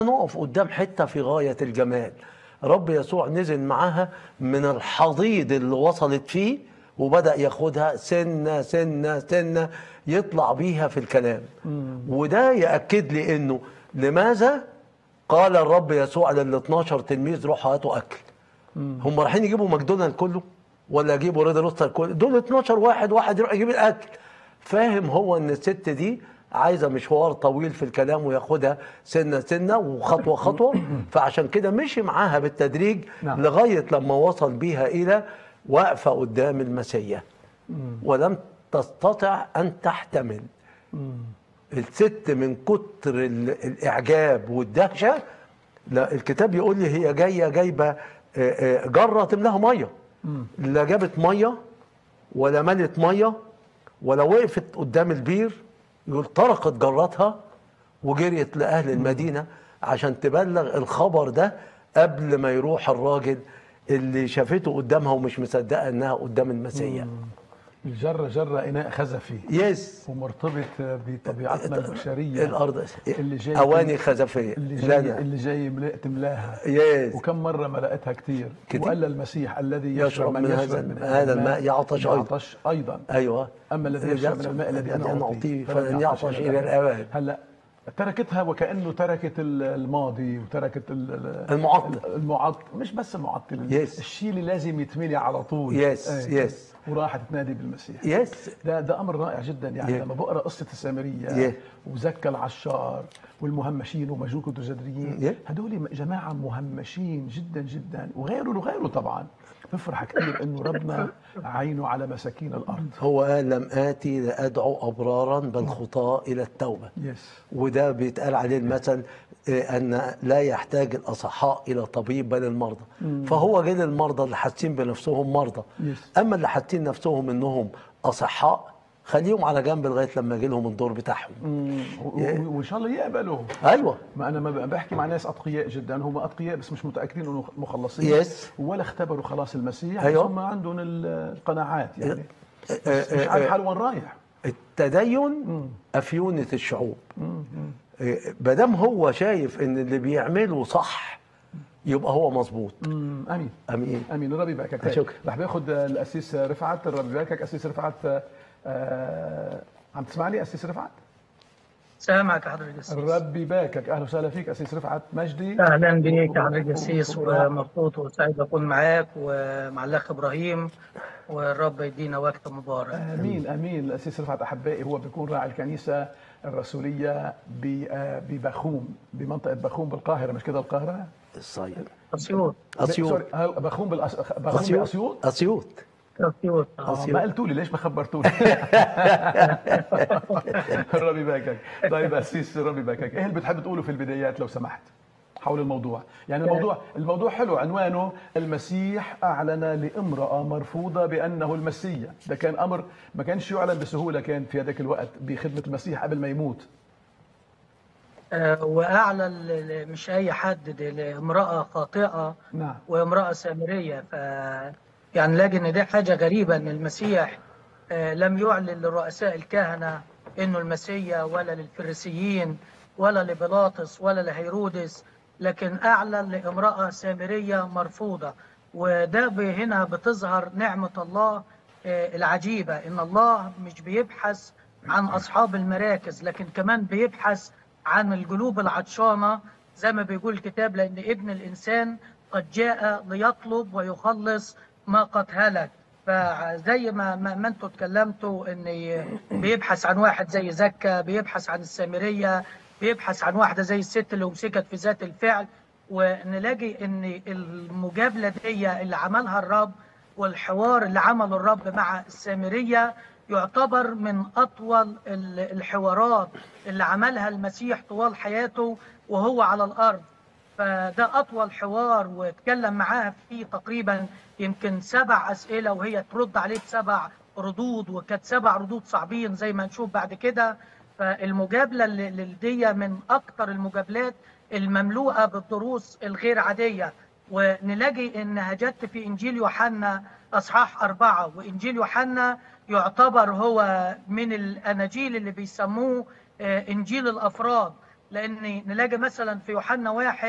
نقف قدام حتة في غاية الجمال رب يسوع نزل معاها من الحضيض اللي وصلت فيه وبدأ ياخدها سنة سنة سنة يطلع بيها في الكلام وده يأكد لي انه لماذا قال الرب يسوع لل 12 تلميذ روحوا هاتوا اكل هم رايحين يجيبوا ماكدونالد كله ولا يجيبوا ريد روستر كله دول 12 واحد واحد يروح يجيب الاكل فاهم هو ان الست دي عايزه مشوار طويل في الكلام وياخدها سنه سنه وخطوه خطوه فعشان كده مشي معاها بالتدريج نعم. لغايه لما وصل بيها الى واقفه قدام المسيح ولم تستطع ان تحتمل الست من كتر ال- الاعجاب والدهشه لا الكتاب يقول لي هي جايه جايبه آه، آه، جره تملاها ميه لا جابت ميه ولا ملت ميه ولا وقفت قدام البير يقول طرقت جراتها وجريت لاهل المدينه عشان تبلغ الخبر ده قبل ما يروح الراجل اللي شافته قدامها ومش مصدقه انها قدام المسيح الجرة جرة إناء خزفي يس ومرتبط بطبيعتنا البشرية الارض اللي جاي اواني خزفيه اللي لا جاي لا اللي جاي ملا- تملاها يس وكم مرة ملأتها كتير كتير. وقال المسيح الذي يشرب يشرب من من هذا يشرب الم- من هذا الماء يعطش أيضا. يعطش أيضا ايوه أما الذي يشرب من الماء الذي أنا أعطيه فلن يعطش الى الابد هلا تركتها وكأنه تركت ال- الماضي وتركت ال- ال- المعطل. المعطل مش بس المعطل Yes. الشيء اللي لازم يتملي على طول Yes, إيه. yes. وراحت تنادي بالمسيح يس ده ده امر رائع جدا يعني Yeah. لما بقرا قصه السامريه Yeah. وزكى العشار والمهمشين ومجوك الجدريين Yeah. هدول جماعه مهمشين جدا جدا وغيره وغيره طبعا بفرح كثير انه ربنا عينه على مساكين الارض هو قال لم آتي لأدعو أبرارا بل خطاة إلى التوبة يس وده بيتقال عليه المثل آه، أن لا يحتاج الأصحاء إلى طبيب بل المرضى فهو جه للمرضى اللي حاسين بنفسهم مرضى Yes. أما اللي حاسين نفسهم إنهم أصحاء خليهم على جنب لغاية لما يجي لهم الدور بتاعهم و- و- وان شاء الله يقبلوا أيوه ما انا ما بحكي مع ناس اتقياء جدا هم اتقياء بس مش متاكدين انه مخلصين Yes. ولا اختبروا خلاص المسيح أيوه. بس هم عندهم ال- القناعات يعني آه، مش آه، عارف آه، حال وين رايح التدين أفيونة الشعوب ما دام هو شايف إن اللي بيعمله صح يبقى هو مظبوط أمم، امين أمين امين الرب يباركك طيب، شكرا. رح باخذ الاسيس رفعت الرب يباركك اسيس رفعت آه عم تسمع لي اسيس رفعت سامعك يا حضرة القسيس الرب يباركك اهلا وسهلا فيك اسيس رفعت مجدي اهلا بيك يا حضرة القسيس ومبسوط وسعيد اكون معاك ومع الاخ ابراهيم والرب يدينا وقت مبارك امين امين الاسيس رفعت احبائي هو بيكون راعي الكنيسه الرسوليه ب- آه، ببخوم بمنطقه بخوم بالقاهره مش كده القاهره؟ الصيد اسيوط أسيوط سوري، هل- بخوم بالأس... بخوم أسيوط باسيوط أسيوط اسيوط آه، أسيوط. ما قلتوا لي ليش ما خبرتوني الرب يباركك طيب اسيس الرب يباركك ايه اللي بتحب تقوله في البدايات لو سمحت حول الموضوع يعني الموضوع الموضوع حلو عنوانه المسيح اعلن لامراه مرفوضه بانه المسيح ده كان امر ما كانش يعلن بسهوله كان في هذاك الوقت بخدمه المسيح قبل ما يموت آه، واعلى ل- ل- مش اي حد دي لامراه خاطئه نعم وامراه سامريه ف يعني نلاقي ان دي حاجه غريبه ان المسيح آه، لم يعلن لرؤساء الكهنه انه المسيا ولا للفريسيين ولا لبيلاطس ولا لهيرودس لكن اعلن لامراه سامريه مرفوضه وده ب- هنا بتظهر نعمه الله آه، العجيبه ان الله مش بيبحث عن اصحاب المراكز لكن كمان بيبحث عن القلوب العطشانه زي ما بيقول الكتاب لان ابن الانسان قد جاء ليطلب ويخلص ما قد هلك فزي ما ما, ما انتوا اتكلمتوا ان بيبحث عن واحد زي زكا بيبحث عن السامريه بيبحث عن واحده زي الست اللي امسكت في ذات الفعل ونلاقي ان المجابله دي اللي عملها الرب والحوار اللي عمله الرب مع السامريه يعتبر من اطول ال- الحوارات اللي عملها المسيح طوال حياته وهو على الارض فده اطول حوار واتكلم معاها فيه تقريبا يمكن سبع اسئله وهي ترد عليه بسبع ردود وكانت سبع ردود صعبين زي ما نشوف بعد كده فالمجابله اللي اللي دي من اكتر المجابلات المملوءه بالدروس الغير عاديه ونلاقي انها جت في انجيل يوحنا اصحاح اربعه وانجيل يوحنا يعتبر هو من الاناجيل اللي بيسموه آه، انجيل الافراد لان نلاقي مثلا في يوحنا واحد